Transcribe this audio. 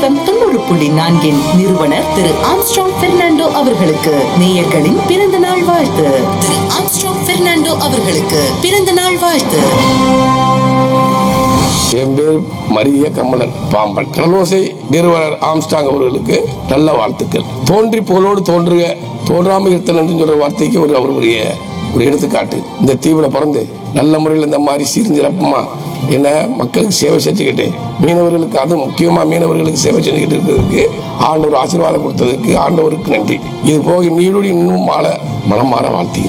தொண்ணூறு புள்ளி நான்கின் நிறுவனர் திரு ஆம்ஸ்ட்ராங் பெர்னாண்டோ அவர்களுக்கு நேயர்களின் பிறந்த நாள் வாழ்த்து திரு ஆம்ஸ்ட்ராங் பெர்னாண்டோ அவர்களுக்கு பிறந்த நாள் வாழ்த்து என் பேர் மரிய கமலன் பாம்பன் கடலோசை நிறுவனர் ஆம்ஸ்டாங் அவர்களுக்கு நல்ல வாழ்த்துக்கள் தோன்றி புகழோடு தோன்றுக தோன்றாமல் இருத்தல் என்று சொல்ற வார்த்தைக்கு ஒரு அவருடைய ஒரு எடுத்துக்காட்டு இந்த தீவுல பிறந்து நல்ல முறையில் இந்த மாதிரி சீர்திருப்பமா என்ன மக்களுக்கு சேவை செஞ்சுக்கிட்டு மீனவர்களுக்கு அதுவும் முக்கியமா மீனவர்களுக்கு சேவை செஞ்சுக்கிட்டு இருக்கிறதுக்கு ஆண்டவர் ஆசீர்வாதம் கொடுத்ததுக்கு ஆண்டவருக்கு நன்றி இது போக நீடோடி இன்னும் மாற மனம் மாற வாழ்த்தி